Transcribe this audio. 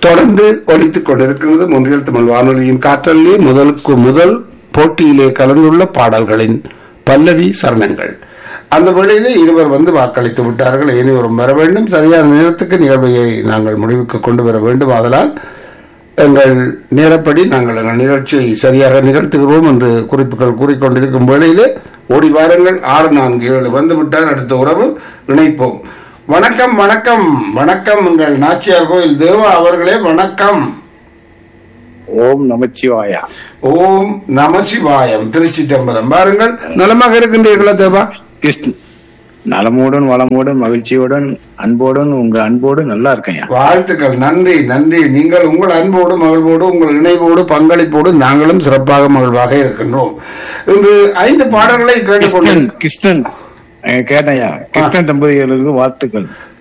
தொடர்ந்து ஒலித்துக் கொண்டிருக்கிறது முன்றியல் தமிழ் வானொலியின் காற்றலே முதலுக்கு முதல் போட்டியிலே கலந்துள்ள பாடல்களின் பல்லவி சரணங்கள் அந்த வேளையிலே இருவர் வந்து வாக்களித்து விட்டார்கள் இனிவரும் வர வேண்டும் சரியான நேரத்துக்கு நிகழ்வையை நாங்கள் முடிவுக்கு கொண்டு வர வேண்டும் ஆதலால் எங்கள் நேரப்படி நாங்கள் எங்கள் நிகழ்ச்சியை சரியாக நிகழ்த்துகிறோம் என்று குறிப்புகள் கூறிக்கொண்டிருக்கும் வேளையிலே ஓடி வாருங்கள் ஆறு நான்கு ஏழு வந்து விட்டார் அடுத்த உறவு இணைப்போம் வணக்கம் வணக்கம் வணக்கம் எங்கள் நாச்சியார் கோயில் தேவா அவர்களே வணக்கம் ஓம் நமச்சிவாயா ஓம் நமசிவாயம் திருச்சி தம்பரம் பாருங்கள் நலமாக இருக்கின்றீர்களா தேவா கிருஷ்ண நலமோடும் வளமோடும் மகிழ்ச்சியோடும் அன்போடும் உங்க அன்போடு நல்லா இருக்கேன் வாழ்த்துக்கள் நன்றி நன்றி நீங்கள் உங்கள் அன்போடு மகிழ்வோடு உங்கள் இணைவோடு பங்களிப்போடு நாங்களும் சிறப்பாக மகிழ்வாக இருக்கின்றோம் இன்று ஐந்து பாடல்களை கேட்டுக்கொண்டு கிருஷ்ணன் கிருஷ்ணன் அஹ், கேட்டேன்யா கிருஷ்ணன் தம்பதிகளுக்கு வாழ்த்துக்கள்